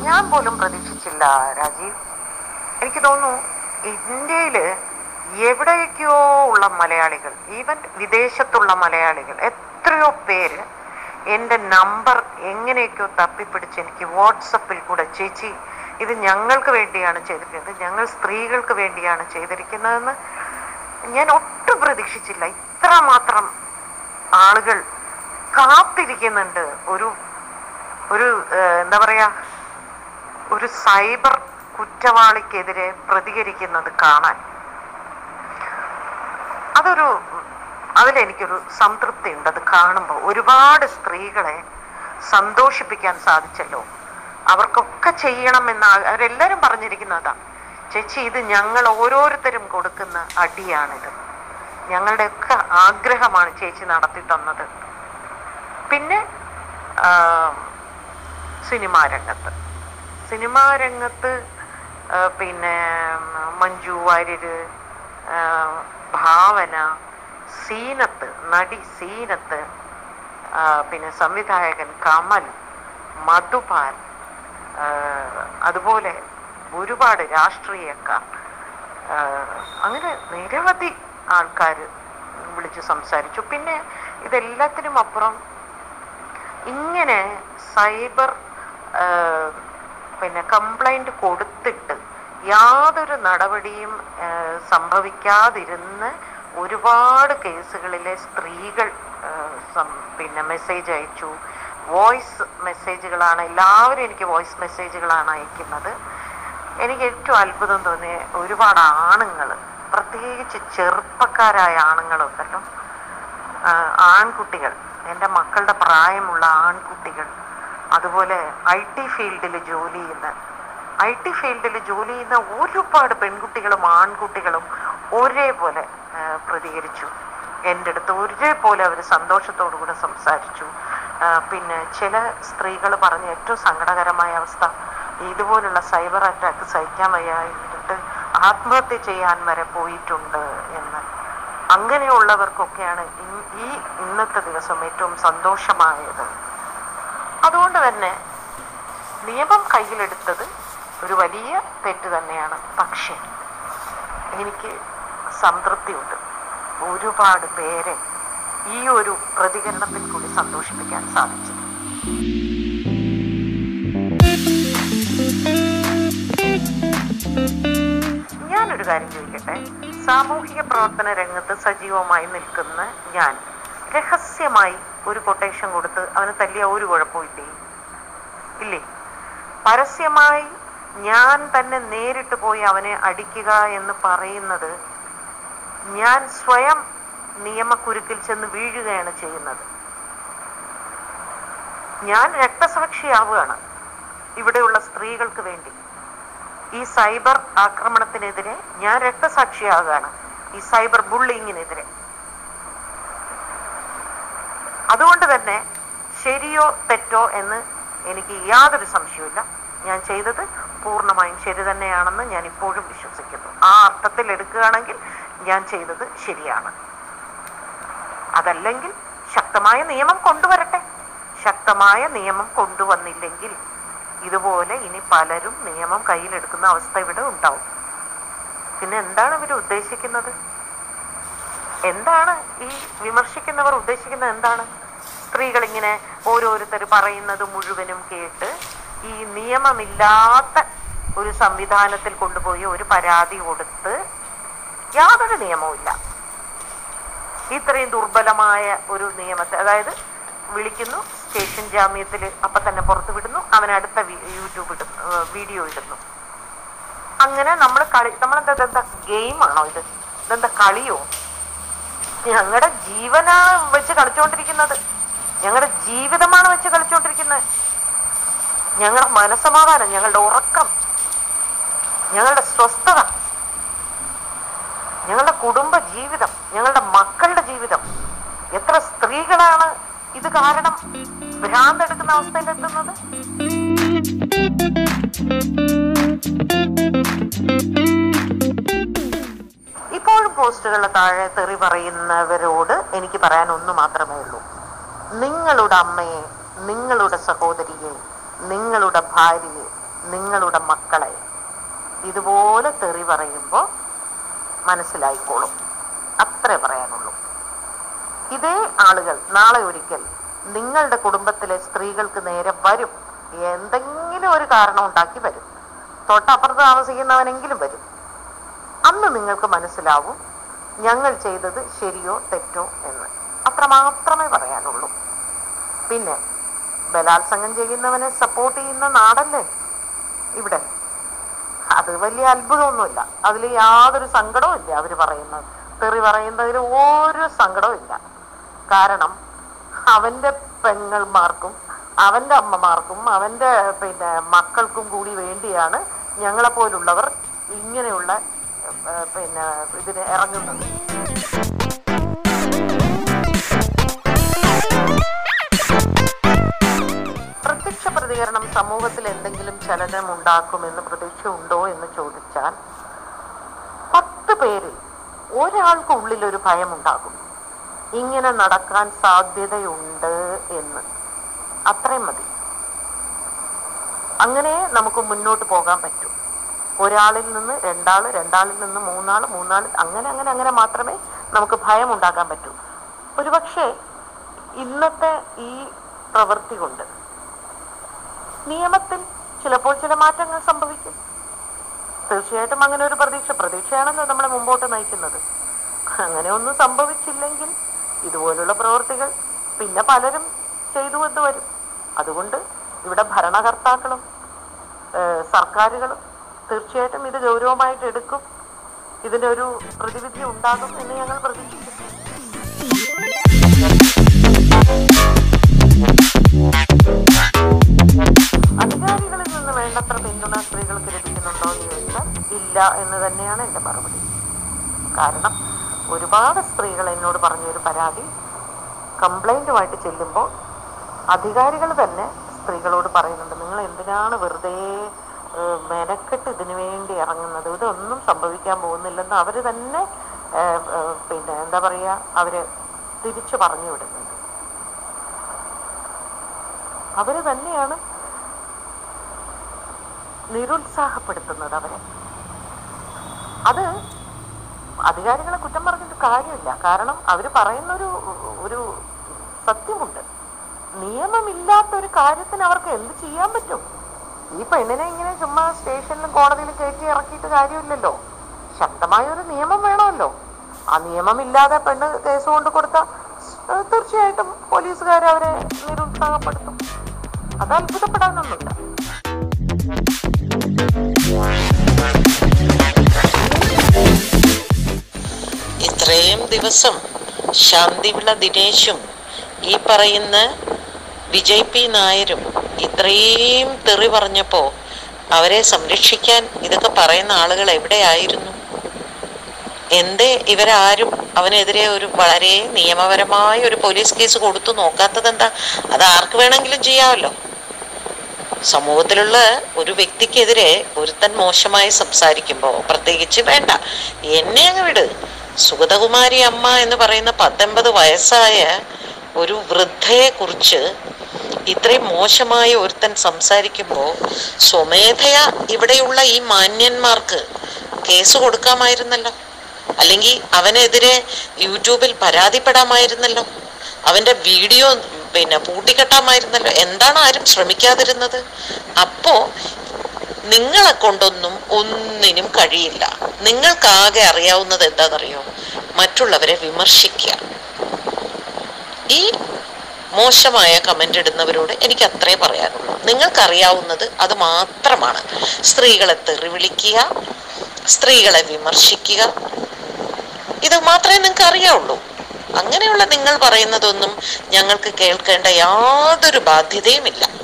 ഞാൻ പോലും പ്രതീക്ഷിച്ചില്ല രാജീവ് എനിക്ക് തോന്നുന്നു ഇന്ത്യയില് എവിടെയൊക്കെയോ ഉള്ള മലയാളികൾ ഈവൻ വിദേശത്തുള്ള മലയാളികൾ എത്രയോ പേര് എൻ്റെ നമ്പർ എങ്ങനെയൊക്കെയോ തപ്പിപ്പിടിച്ച് എനിക്ക് വാട്സപ്പിൽ കൂടെ ചേച്ചി ഇത് ഞങ്ങൾക്ക് വേണ്ടിയാണ് ചെയ്തിരിക്കുന്നത് ഞങ്ങൾ സ്ത്രീകൾക്ക് വേണ്ടിയാണ് ചെയ്തിരിക്കുന്നതെന്ന് ഞാൻ ഒട്ടും പ്രതീക്ഷിച്ചില്ല ഇത്ര മാത്രം ആളുകൾ കാത്തിരിക്കുന്നുണ്ട് ഒരു ഒരു ഏഹ്, എന്താ പറയാ ഒരു സൈബർ കുറ്റവാളിക്കെതിരെ പ്രതികരിക്കുന്നത് കാണാൻ അതൊരു അതിലെനിക്കൊരു സംതൃപ്തി ഉണ്ട് അത് കാണുമ്പോൾ ഒരുപാട് സ്ത്രീകളെ സന്തോഷിപ്പിക്കാൻ സാധിച്ചല്ലോ അവർക്കൊക്കെ ചെയ്യണമെന്ന് ആ- അവരെല്ലാരും പറഞ്ഞിരിക്കുന്നതാ ചേച്ചി ഇത് ഞങ്ങൾ ഓരോരുത്തരും കൊടുക്കുന്ന അടിയാണിത് ഞങ്ങളുടെയൊക്കെ ആഗ്രഹമാണ് ചേച്ചി നടത്തി തന്നത് പിന്നെ ആ, സിനിമാ രംഗത്ത് സിനിമാ രംഗത്ത് ആ, പിന്നെ ഉം, മഞ്ജു വാര്യര് ആ, ഭാവന സീനത്ത് നടി സീനത്ത് ആ, പിന്നെ സംവിധായകൻ കമൽ മധുപാൽ ആ, അതുപോലെ ഒരുപാട് രാഷ്ട്രീയക്കാർ ആ, അങ്ങനെ നിരവധി ആൾക്കാർ വിളിച്ച് സംസാരിച്ചു പിന്നെ ഇതെല്ലാത്തിനും അപ്പുറം ഇങ്ങനെ സൈബർ ആ, പിന്നെ കംപ്ലൈന്റ് കൊടുത്തിട്ട് യാതൊരു നടപടിയും ആ, സംഭവിക്കാതിരുന്ന് ഒരുപാട് കേസുകളിലെ സ്ത്രീകൾ ആ, സം- പിന്നെ മെസ്സേജ് അയച്ചു വോയിസ് മെസ്സേജുകളാണ് എല്ലാവരും എനിക്ക് വോയിസ് മെസ്സേജുകളാണ് അയക്കുന്നത് എനിക്ക് ഏറ്റവും അത്ഭുതം തോന്നിയ ഒരുപാട് ആണുങ്ങൾ പ്രത്യേകിച്ച് ചെറുപ്പക്കാരായ ആണുങ്ങളുണ്ടല്ലോ ആ, ആൺകുട്ടികൾ എൻ്റെ മക്കളുടെ പ്രായമുള്ള ആൺകുട്ടികൾ അതുപോലെ ഐ ടി ഫീൽഡിൽ ജോലി ചെയ്യുന്ന ഐ ടി ഫീൽഡിൽ ജോലി ചെയ്യുന്ന ഒരുപാട് പെൺകുട്ടികളും ആൺകുട്ടികളും ഒരേപോലെ ആ, പ്രതികരിച്ചു എൻ്റെ അടുത്ത് ഒരേപോലെ അവർ സന്തോഷത്തോടു കൂടെ സംസാരിച്ചു ആ, പിന്നെ ചില സ്ത്രീകൾ പറഞ്ഞ ഏറ്റവും സങ്കടകരമായ അവസ്ഥ ഇതുപോലുള്ള സൈബർ അറ്റാക്ക് സഹിക്കാൻ വയ്യായിട്ട് ആത്മഹത്യ ചെയ്യാൻ വരെ പോയിട്ടുണ്ട് എന്ന് അങ്ങനെയുള്ളവർക്കൊക്കെയാണ് ഇൻ- ഈ ഇന്നത്തെ ദിവസം ഏറ്റവും സന്തോഷമായത് അതുകൊണ്ട് തന്നെ നിയമം കയ്യിലെടുത്തത് ഒരു വലിയ തെറ്റ് തന്നെയാണ് പക്ഷേ എനിക്ക് സംതൃപ്തിയുണ്ട് ഒരുപാട് പേരെ ഈ ഒരു പ്രതികരണത്തിൽ കൂടി സന്തോഷിപ്പിക്കാൻ സാധിച്ചു ഞാനൊരു കാര്യം ചോദിക്കട്ടെ സാമൂഹിക പ്രവർത്തന രംഗത്ത് സജീവമായി നിൽക്കുന്ന ഞാൻ രഹസ്യമായി ഒരു കൊട്ടേഷൻ കൊടുത്ത് അവന് തല്ലിയ ഒരു കുഴപ്പമില്ലേ ഇല്ലേ പരസ്യമായി ഞാൻ തന്നെ നേരിട്ട് പോയി അവനെ അടിക്കുക എന്ന് പറയുന്നത് ഞാൻ സ്വയം നിയമക്കുരുക്കിൽ ചെന്ന് വീഴുകയാണ് ചെയ്യുന്നത് ഞാൻ രക്തസാക്ഷിയാവുകയാണ് ഇവിടെയുള്ള സ്ത്രീകൾക്ക് വേണ്ടി ഈ സൈബർ ആക്രമണത്തിനെതിരെ ഞാൻ രക്തസാക്ഷിയാകുകയാണ് ഈ സൈബർ ബുള്ളിങ്ങിനെതിരെ അതുകൊണ്ട് തന്നെ ശരിയോ തെറ്റോ എന്ന് എനിക്ക് യാതൊരു സംശയവുമില്ല ഞാൻ ചെയ്തത് പൂർണ്ണമായും ശരി തന്നെയാണെന്ന് ഞാൻ ഇപ്പോഴും വിശ്വസിക്കുന്നു ആ അർത്ഥത്തിൽ എടുക്കുകയാണെങ്കിൽ ഞാൻ ചെയ്തത് ശരിയാണ് അതല്ലെങ്കിൽ ശക്തമായ നിയമം കൊണ്ടുവരട്ടെ ശക്തമായ നിയമം കൊണ്ടുവന്നില്ലെങ്കിൽ ഇതുപോലെ ഇനി പലരും നിയമം കയ്യിലെടുക്കുന്ന അവസ്ഥ ഇവിടെ ഉണ്ടാവും പിന്നെ എന്താണ് ഇവർ ഉദ്ദേശിക്കുന്നത് എന്താണ് ഈ വിമർശിക്കുന്നവർ ഉദ്ദേശിക്കുന്നത് എന്താണ് സ്ത്രീകൾ ഇങ്ങനെ ഓരോരുത്തർ പറയുന്നത് മുഴുവനും കേട്ട് ഈ നിയമമില്ലാത്ത ഒരു സംവിധാനത്തിൽ കൊണ്ടുപോയി ഒരു പരാതി കൊടുത്ത് യാതൊരു നിയമവും ഇല്ല ഇത്രയും ദുർബലമായ ഒരു നിയമത്തെ അതായത് വിളിക്കുന്നു സ്റ്റേഷൻ ജാമ്യത്തിൽ അപ്പൊ തന്നെ പുറത്തു വിടുന്നു അവൻ അടുത്ത വി- യൂട്യൂബ് ഇടുന്നു ഏർ വീഡിയോ ഇടുന്നു അങ്ങനെ നമ്മൾ കളി നമ്മളെന്താ ഇതെന്താ ഗെയിമാണോ ഇത് ഇതെന്താ കളിയോ ഞങ്ങളുടെ ജീവനാ വെച്ച് കളിച്ചുകൊണ്ടിരിക്കുന്നത് ഞങ്ങളുടെ ജീവിതമാണ് വെച്ച് കളിച്ചുകൊണ്ടിരിക്കുന്നത് ഞങ്ങളുടെ മനസമാധാനം ഞങ്ങളുടെ ഉറക്കം ഞങ്ങളുടെ സ്വസ്ഥത ഞങ്ങളുടെ കുടുംബ ജീവിതം ഞങ്ങളുടെ മക്കളുടെ ജീവിതം എത്ര സ്ത്രീകളാണ് ഇത് കാരണം ഭ്രാന്തെടുക്കുന്ന അവസ്ഥയിലെത്തുന്നത് ഇപ്പോഴും പോസ്റ്റുകളുടെ താഴെ തെറി പറയുന്നവരോട് എനിക്ക് പറയാൻ ഒന്ന് മാത്രമേ ഉള്ളൂ നിങ്ങളുടെ അമ്മയെ നിങ്ങളുടെ സഹോദരിയെ നിങ്ങളുടെ ഭാര്യയെ നിങ്ങളുടെ മക്കളെ ഇതുപോലെ തെറി പറയുമ്പോൾ മനസ്സിലായിക്കോളും അത്രേ പറയാനുള്ളൂ ഇതേ ആളുകൾ നാളെ ഒരിക്കൽ നിങ്ങളുടെ കുടുംബത്തിലെ സ്ത്രീകൾക്ക് നേരെ വരും എന്തെങ്കിലും ഒരു കാരണം ഉണ്ടാക്കി വരും തൊട്ടപ്പുറത്ത് താമസിക്കുന്നവനെങ്കിലും വരും അന്ന് നിങ്ങൾക്ക് മനസ്സിലാവും ഞങ്ങൾ ചെയ്തത് ശരിയോ തെറ്റോ എന്ന് അത്ര മാത്രമേ പറയാനുള്ളൂ പിന്നെ ബലാത്സംഗം ചെയ്യുന്നവനെ സപ്പോർട്ട് ചെയ്യുന്ന നാടല്ലേ ഇവിടെ അത് വലിയ അത്ഭുതമൊന്നുമില്ല അതിൽ യാതൊരു സങ്കടവും ഇല്ല അവർ പറയുന്നത് തെറി പറയുന്നതിൽ ഒരു സങ്കടവും ഇല്ല കാരണം അവൻ്റെ പെങ്ങൾമാർക്കും അവൻ്റെ അമ്മമാർക്കും അവൻ്റെ പിന്നെ മക്കൾക്കും കൂടി വേണ്ടിയാണ് ഞങ്ങളെപ്പോലുള്ളവർ ഇങ്ങനെയുള്ള ഏർ, പിന്നെ ഇതിന് ഇറങ്ങുന്നത് പ്രത്യക്ഷ പ്രതികരണം സമൂഹത്തിൽ എന്തെങ്കിലും ചലനം ഉണ്ടാക്കുമെന്ന് പ്രതീക്ഷ ഉണ്ടോ എന്ന് ചോദിച്ചാൽ പത്ത് പേരിൽ ഒരാൾക്ക് ഉള്ളിൽ ഒരു ഭയമുണ്ടാകും ഇങ്ങനെ നടക്കാൻ സാധ്യതയുണ്ട് എന്ന് അത്രയും മതി അങ്ങനെ നമുക്ക് മുന്നോട്ട് പോകാൻ പറ്റും ഒരാളിൽ നിന്ന് രണ്ടാള് രണ്ടാളിൽ നിന്ന് മൂന്നാള് മൂന്നാള് അങ്ങനെ അങ്ങനെ അങ്ങനെ മാത്രമേ നമുക്ക് ഭയം ഉണ്ടാക്കാൻ പറ്റൂ ഒരുപക്ഷെ ഇന്നത്തെ ഈ പ്രവൃത്തി കൊണ്ട് നിയമത്തിൽ ചിലപ്പോൾ ചില മാറ്റങ്ങൾ സംഭവിക്കും തീർച്ചയായിട്ടും അങ്ങനെ ഒരു പ്രതീക്ഷ പ്രതീക്ഷയാണല്ലോ നമ്മളെ മുമ്പോട്ട് നയിക്കുന്നത് അങ്ങനെ ഒന്നും സംഭവിച്ചില്ലെങ്കിൽ ഇതുപോലുള്ള പ്രവൃത്തികൾ പിന്നെ പലരും ചെയ്തു എന്ന് വരും അതുകൊണ്ട് ഇവിടെ ഭരണകർത്താക്കളും ഏഹ് സർക്കാരുകളും തീർച്ചയായിട്ടും ഇത് ഗൗരവമായിട്ട് എടുക്കും ഇതിനൊരു പ്രതിവിധി ഉണ്ടാകും എന്ന് ഞങ്ങൾ പ്രതീക്ഷിക്കുന്നു അധികാരികളിൽ നിന്ന് വേണ്ടത്ര പിന്തുണ സ്ത്രീകൾക്ക് ലഭിക്കുന്നുണ്ടോ എന്ന് ചോദിച്ചാൽ ഇല്ല എന്ന് തന്നെയാണ് എൻ്റെ മറുപടി കാരണം ഒരുപാട് സ്ത്രീകൾ എന്നോട് പറഞ്ഞൊരു പരാതി കംപ്ലൈൻറ്റുമായിട്ട് ചെല്ലുമ്പോൾ അധികാരികൾ തന്നെ സ്ത്രീകളോട് പറയുന്നുണ്ട് നിങ്ങൾ എന്തിനാണ് വെറുതെ ഏഹ്, മെനക്കെട്ട് ഇതിനു വേണ്ടി ഇറങ്ങുന്നത് ഇതൊന്നും സംഭവിക്കാൻ പോകുന്നില്ലെന്ന് അവർ തന്നെ ഏഹ്, ഏഹ്, പിന്നെ എന്താ പറയുക അവർ തിരിച്ചു പറഞ്ഞു വിടുന്നുണ്ട് അവർ തന്നെയാണ് നിരുത്സാഹപ്പെടുത്തുന്നത് അവരെ അത് അധികാരികളെ കുറ്റം പറഞ്ഞിട്ട് കാര്യമില്ല കാരണം അവർ പറയുന്ന ഒരു ഒരു സത്യമുണ്ട് നിയമമില്ലാത്ത ഒരു കാര്യത്തിന് അവർക്ക് എന്ത് ചെയ്യാൻ പറ്റും ഈ പെണ്ണിനെ ഇങ്ങനെ ചുമ്മാ സ്റ്റേഷനിലും കോടതിയിലും കയറ്റി ഇറക്കിയിട്ട് കാര്യമില്ലല്ലോ ശക്തമായ ഒരു നിയമം വേണമല്ലോ ആ നിയമമില്ലാതെ പെണ്ണ് കേസ് കൊണ്ട് കൊടുത്ത തീർച്ചയായിട്ടും പോലീസുകാർ അവരെ നിരുത്സാഹപ്പെടുത്തും അത് അത്ഭുതപ്പെടാനൊന്നുമില്ല ഇത്രയും ദിവസം ശാന്തിവിള ദിനേശും ഈ പറയുന്ന വിജയ് പി നായരും ഇത്രയും തെറി പറഞ്ഞപ്പോൾ അവരെ സംരക്ഷിക്കാൻ ഇതൊക്കെ പറയുന്ന ആളുകൾ എവിടെയായിരുന്നു എന്തേ ഇവരാരും അവനെതിരെ ഒരു വളരെ നിയമപരമായ ഒരു പോലീസ് കേസ് കൊടുത്തു നോക്കാത്തത് എന്താ അത് ആർക്ക് വേണമെങ്കിലും ചെയ്യാമല്ലോ സമൂഹത്തിലുള്ള ഒരു വ്യക്തിക്കെതിരെ ഒരുത്തൻ മോശമായി സംസാരിക്കുമ്പോൾ പ്രത്യേകിച്ച് വേണ്ട എന്നെ അങ്ങ് വിട് സുഗതകുമാരി അമ്മ എന്ന് പറയുന്ന പത്തൊമ്പത് വയസ്സായ ഒരു വൃദ്ധയെ കുറിച്ച് ഇത്രയും മോശമായ ഒരുത്തൻ സംസാരിക്കുമ്പോൾ സ്വമേധയാ ഇവിടെയുള്ള ഈ മാന്യന്മാർക്ക് കേസ് കൊടുക്കാമായിരുന്നല്ലോ അല്ലെങ്കിൽ അവനെതിരെ യൂട്യൂബിൽ പരാതിപ്പെടാമായിരുന്നല്ലോ അവന്റെ വീഡിയോ പിന്നെ പൂട്ടിക്കെട്ടാമായിരുന്നല്ലോ എന്താണ് ആരും ശ്രമിക്കാതിരുന്നത് അപ്പോ നിങ്ങളെ കൊണ്ടൊന്നും ഒന്നിനും കഴിയില്ല നിങ്ങൾക്കാകെ അറിയാവുന്നത് എന്താണെന്നറിയോ മറ്റുള്ളവരെ വിമർശിക്കുക ഈ മോശമായ കമന്റ് ഇടുന്നവരോട് എനിക്ക് അത്രേ പറയാനുള്ളൂ നിങ്ങൾക്കറിയാവുന്നത് അത് മാത്രമാണ് സ്ത്രീകളെ തെറി വിളിക്കുക സ്ത്രീകളെ വിമർശിക്കുക ഇത് മാത്രമേ നിങ്ങൾക്ക് അറിയാവുള്ളൂ അങ്ങനെയുള്ള നിങ്ങൾ പറയുന്നതൊന്നും ഞങ്ങൾക്ക് കേൾക്കേണ്ട യാതൊരു ബാധ്യതയുമില്ല